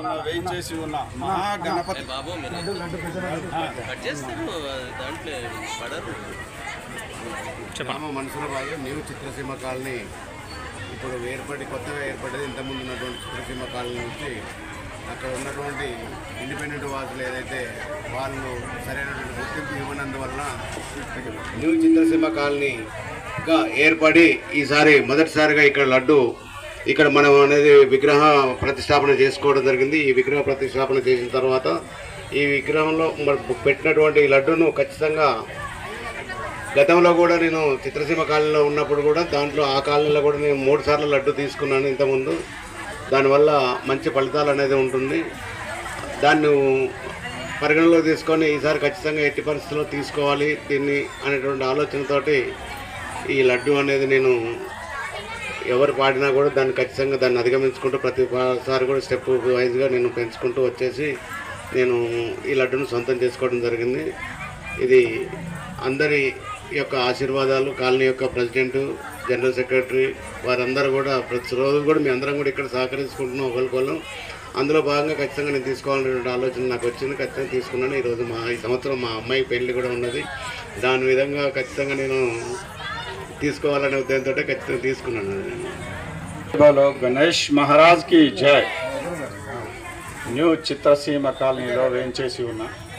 ఉన్న వేయించేసి ఉన్న మహాగణపతి బాబు మీరు కట్ చేస్తారు దాంట్లో పడరు గ్రామ మన్సూరాబాద్ న్యూ చిత్రసీమ కాలనీ ఇప్పుడు ఏర్పడి కొత్తగా ఏర్పడ్డది ఇంతకుముందు ఉన్నటువంటి చిత్రసీమ కాలనీ నుంచి అక్కడ ఉన్నటువంటి ఇండిపెండెంట్ వాసులు ఏదైతే వాళ్ళు సరైనటువంటి గుర్తింపు ఇవ్వనందువలన న్యూ చిత్రసీమ కాలనీగా ఏర్పడి ఈసారి మొదటిసారిగా ఇక్కడ లడ్డు ఇక్కడ మనం అనేది విగ్రహ ప్రతిష్టాపన చేసుకోవడం జరిగింది ఈ విగ్రహ ప్రతిష్టాపన చేసిన తర్వాత ఈ విగ్రహంలో మరి పెట్టినటువంటి ఈ లడ్డును ఖచ్చితంగా గతంలో కూడా నేను చిత్రసీమ కాలనీలో ఉన్నప్పుడు కూడా దాంట్లో ఆ కాలనీలో కూడా నేను మూడు సార్లు లడ్డు తీసుకున్నాను ఇంతకుముందు దానివల్ల మంచి ఫలితాలు అనేది ఉంటుంది దాన్ని పరిగణలో తీసుకొని ఈసారి ఖచ్చితంగా ఎట్టి పరిస్థితుల్లో తీసుకోవాలి దీన్ని అనేటువంటి ఆలోచనతోటి ఈ లడ్డు అనేది నేను ఎవరు పాడినా కూడా దాన్ని ఖచ్చితంగా దాన్ని అధిగమించుకుంటూ ప్రతిసారి కూడా స్టెప్ వైజ్గా నేను పెంచుకుంటూ వచ్చేసి నేను ఈ లడ్డును సొంతం చేసుకోవడం జరిగింది ఇది అందరి యొక్క ఆశీర్వాదాలు కాలనీ యొక్క ప్రెసిడెంట్ జనరల్ సెక్రటరీ వారందరూ కూడా ప్రతిరోజు కూడా మీ అందరం కూడా ఇక్కడ సహకరించుకుంటున్నాం ఒకరికొకరు అందులో భాగంగా ఖచ్చితంగా నేను తీసుకోవాలనేటువంటి ఆలోచన నాకు వచ్చింది ఖచ్చితంగా తీసుకున్నాను ఈరోజు మా ఈ సంవత్సరం మా అమ్మాయి పెళ్లి కూడా ఉన్నది దాని విధంగా ఖచ్చితంగా నేను తీసుకోవాలనే ఉద్దేశంతో ఖచ్చితంగా తీసుకున్నాను అది నేను बोलो గణేష్ మహారాజ్ కి జై న్యూ చిత్రసీమ కాలనీలో వేయించేసి ఉన్న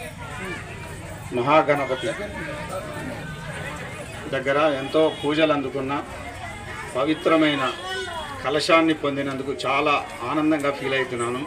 మహాగణపతి దగ్గర ఎంతో పూజలు అందుకున్న పవిత్రమైన కలశాన్ని పొందినందుకు చాలా ఆనందంగా ఫీల్ అవుతున్నాను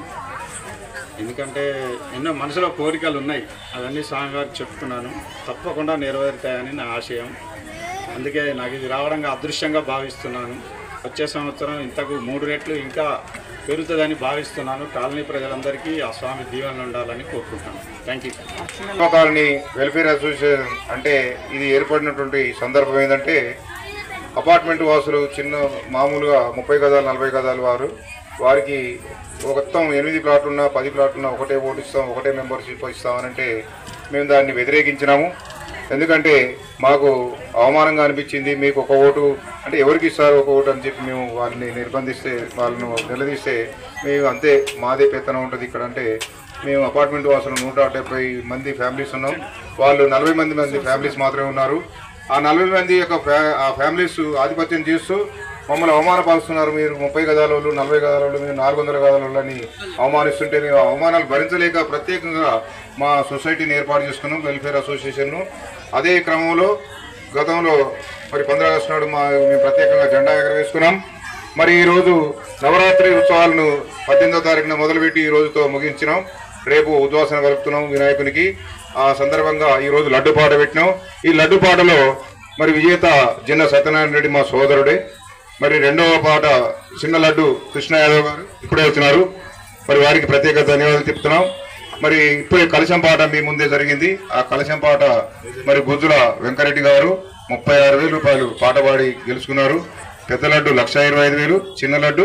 ఎందుకంటే ఎన్నో మనసులో కోరికలు ఉన్నాయి అవన్నీ స్వామి గారికి చెప్తున్నాను తప్పకుండా నెరవేరుతాయని నా ఆశయం అందుకే నాకు ఇది రావడంగా అదృశ్యంగా భావిస్తున్నాను వచ్చే సంవత్సరం ఇంతకు మూడు రెట్లు ఇంకా పెరుగుతుందని భావిస్తున్నాను కాలనీ ప్రజలందరికీ ఆ స్వామి దీవెనలు ఉండాలని కోరుకుంటాను thank you cinema colony welfare association అంటే ఇది ఏర్పడినటువంటి సందర్భం ఏంటంటే అపార్ట్మెంట్ వాసులు చిన్న మామూలుగా ముప్పై గదాలు నలభై గదాలు వారు వారికి ఒక మొత్తం ఎనిమిది ప్లాట్లున్నా పది ప్లాట్లున్నా ఒకటే ఓటు ఇస్తాం ఒకటే మెంబర్షిప్ ఇస్తామనంటే మేము దాన్ని వ్యతిరేకించినాము ఎందుకంటే మాకు అవమానంగా అనిపించింది మీకు ఒక ఓటు అంటే ఎవరికి ఇస్తారు ఒక ఓటు అని చెప్పి మేము వాళ్ళని నిర్బంధిస్తే వాళ్ళను నిలదీస్తే మేము అంతే మాదే పెత్తనం ఉంటుంది ఇక్కడ అంటే మేము అపార్ట్మెంట్ వాసులు నూట డెబ్బై మంది ఫ్యామిలీస్ ఉన్నాం వాళ్ళు నలభై మంది మంది ఫ్యామిలీస్ మాత్రమే ఉన్నారు ఆ నలభై మంది యొక్క ఫ్యా- ఆ ఫ్యామిలీస్ ఆధిపత్యం చేస్తూ మమ్మల్ని అవమానపరుస్తున్నారు మీరు ముప్పై గదాలలో నలభై గదాలలో మీరు నాలుగు వందల గదాలలో అని అవమానిస్తుంటే మేము ఆ అవమానాలు భరించలేక ప్రత్యేకంగా మా సొసైటీని ఏర్పాటు చేసుకున్నాం వెల్ఫేర్ అసోసియేషన్ను అదే క్రమంలో గతంలో మరి పంద్రా ఆగస్టు నాడు మా మేము ప్రత్యేకంగా జెండా ఎగరవేసుకున్నాం మరి ఈరోజు నవరాత్రి ఉత్సవాలను పద్దెనిమిదో తారీఖున మొదలుపెట్టి ఈ రోజుతో ముగించినాం రేపు ఉద్వాసన కలుపుతున్నాం వినాయకునికి ఆ సందర్భంగా ఈ రోజు లడ్డు పాట పెట్టినాం ఈ లడ్డు పాటలో మరి విజేత జిన్న సత్యనారాయణ రెడ్డి మా సోదరుడే మరి రెండవ పాట చిన్న లడ్డు కృష్ణ యాదవ్ గారు ఇప్పుడే వచ్చినారు మరి వారికి ప్రత్యేక ధన్యవాదాలు చెప్తున్నాం మరి ఇప్పుడే కలశం పాట మీ ముందే జరిగింది ఆ కలశం పాట మరి గుజ్జుల వెంకరెడ్డి గారు ముప్పై ఆరు వేల రూపాయలు పాట పాడి గెలుచుకున్నారు పెద్ద లడ్డు లక్ష ఇరవై ఐదు వేలు చిన్న లడ్డు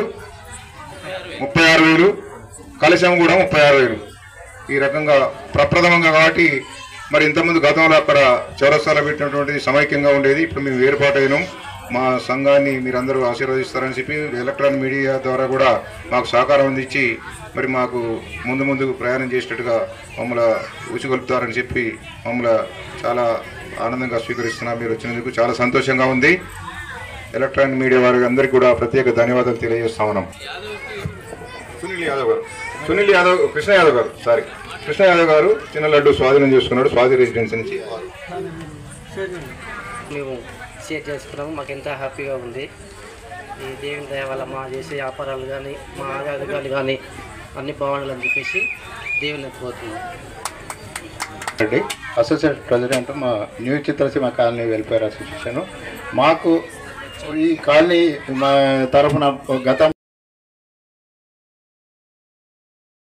ముప్పై ఆరు వేలు కలశం కూడా ముప్పై ఆరు వేలు ఈ రకంగా ప్రప్రథమంగా కాబట్టి మరి ఇంతకుముందు గతంలో అక్కడ చౌరస్తాలో పెట్టినటువంటి సమైక్యంగా ఉండేది ఇప్పుడు మేము వేరుపాటైనాం మా సంఘాన్ని మీరందరూ ఆశీర్వదిస్తారని చెప్పి ఎలక్ట్రానిక్ మీడియా ద్వారా కూడా మాకు సహకారం అందించి మరి మాకు ముందు ముందు ప్రయాణం చేసేటట్టుగా మమ్మల్ని ఉచిగొలుపుతారని చెప్పి మమ్మల్ని చాలా ఆనందంగా స్వీకరిస్తున్నా మీరు వచ్చినందుకు చాలా సంతోషంగా ఉంది ఎలక్ట్రానిక్ మీడియా వారికి అందరికీ కూడా ప్రత్యేక ధన్యవాదాలు తెలియజేస్తా ఉన్నాం సునీల్ యాదవ్ గారు సునీల్ యాదవ్ కృష్ణ యాదవ్ గారు సారీ కృష్ణ యాదవ్ గారు చిన్న లడ్డు స్వాధీనం చేసుకున్నాడు స్వాతి రెసిడెన్సీ నుంచి మేము షేర్ చేసుకున్నాము మాకు ఎంత హ్యాపీగా ఉంది ఈ దేవుని దయ వల్ల మా చేసే వ్యాపారాలు కానీ మా ఆదాయాలు కానీ అన్ని బాగుండాలని చెప్పేసి దేవుని కోరుతున్నాం రెడ్డి అసోసియేట్ ప్రెసిడెంట్ మా న్యూ చిత్రసీమ కాలనీ వెల్ఫేర్ అసోసియేషన్ మాకు ఈ కాలనీ మా తరఫున గతం